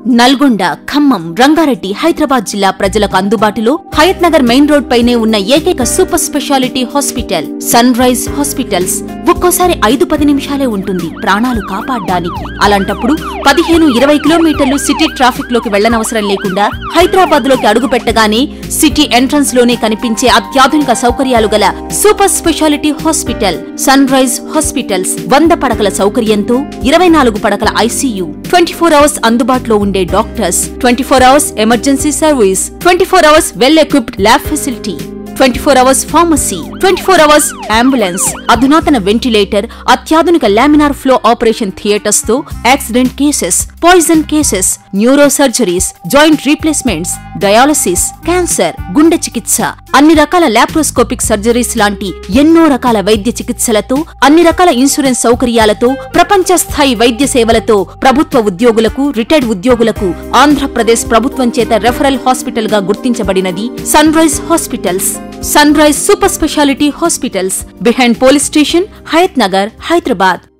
నల్గొండ ఖమ్మం రంగారెడ్డి హైదరాబాద్ జిల్లా ప్రజలకు అందుబాటులో హయత్ నగర్ మెయిన్ రోడ్ పైనే ఉన్న ఏకైక super speciality hospital Sunrise hospitals ఒక్కోసారి ఐదు పది నిమిషాలే ఉంటుంది ప్రాణాలు కాపాడడానికి అలాంటప్పుడు పదిహేను ఇరవై కిలోమీటర్లు సిటీ ట్రాఫిక్ లోకి వెళ్లనవసరం లేకుండా హైదరాబాద్ లోకి అడుగు పెట్టగానే సిటీ ఎంట్రన్స్ లోనే కనిపించే అత్యాధునిక సౌకర్యాలు గల super speciality hospital Sunrise hospitals వంద పడకల సౌకర్యంతో ఇరవై నాలుగు పడకల ఐసీయూ ట్వంటీ ఫోర్ అవర్స్ అందుబాటులో ఉండే doctors twenty four hours emergency service twenty four hours well equipped lab facility twenty four hours pharmacy twenty four hours ambulance అధునాతన ventilator అత్యాధునిక laminar flow operation theatres తో accident cases poison cases neuro surgeries joint replacements dialysis cancer గుండె చికిత్స అన్ని రకాల laparoscopic surgeries లాంటి ఎన్నో రకాల వైద్య చికిత్సలతో అన్ని రకాల ఇన్సూరెన్స్ సౌకర్యాలతో ప్రపంచ స్థాయి వైద్య సేవలతో ప్రభుత్వ ఉద్యోగులకు రిటైర్డ్ ఉద్యోగులకు ఆంధ్రప్రదేశ్ ప్రభుత్వం చేత రెఫరల్ హాస్పిటల్ గా గుర్తించబడినది Sunrise hospitals Sunrise super speciality hospitals behind police station Hayat Nagar Hyderabad